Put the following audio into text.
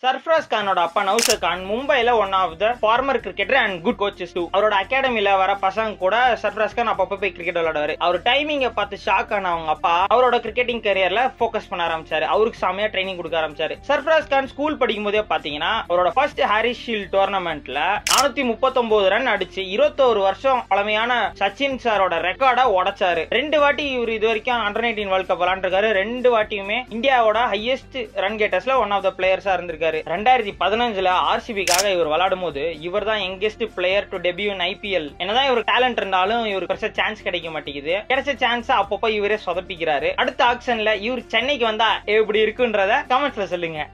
சர்ஃப்ராஸ் கானோட அப்பா நௌசர் கான் மும்பைல one of the former cricketer and good coaches too அவரோட அகாடமில வர பசங்க கூட சர்ஃப்ராஸ் கான் அப்பப்போ போய் கிரிக்கெட் விளையாடுவாரு அவர் டைமிங்க பார்த்து ஷாக் ஆன அவங்க அப்பா அவரோட கிரிக்கெட்டிங் கரியர்ல ஃபோக்கஸ் பண்ண ஆரம்பிச்சாரு அவருக்கு செமையா ட்ரைனிங் கொடுக்க ஆரம்பிச்சாரு சர்ஃப்ராஸ் கான் ஸ்கூல் படிக்கும் போதே பாத்தீங்கன்னா அவரோட ஃபர்ஸ்ட் ஹாரிஸ் ஷீல்ட் டோர்னமெண்ட்ல நானூத்தி முப்பத்தொன்பது ரன் அடிச்சு இருபத்தோரு வருஷம் பழமையான சச்சின் சாரோட ரெக்கார்டை உடைச்சாரு ரெண்டு வாட்டி இவர் இது வரைக்கும் அண்டர் நைன்டீன் வேர்ல்ட் கப் விளாண்டுருக்காரு ரெண்டு வாட்டியுமே இந்தியாவோட ஹையஸ்ட் ரன் கேட்டர்ஸ்ல ஒன் ஆஃப் த பிளேயர்ஸா இருந்திருக்காரு ரெண்டாயிரத்தி பதினஞ்சுல ஆர்சிபிக்காக இவர் விளையாடும் போது இவர் தான் youngest player to debut in IPL என்னதான் இவர் டேலண்ட் இருந்தாலும் இவருக்கு பெருசா சான்ஸ் கிடைக்க மாட்டேங்குது கிடைச்ச சான்ஸ் அப்பப்போ இவரே சொதப்பிக்கிறாரு அடுத்த ஆக்ஷன்ல இவர் சென்னைக்கு வந்தா எப்படி இருக்குன்றத கமெண்ட்ஸ்ல சொல்லுங்க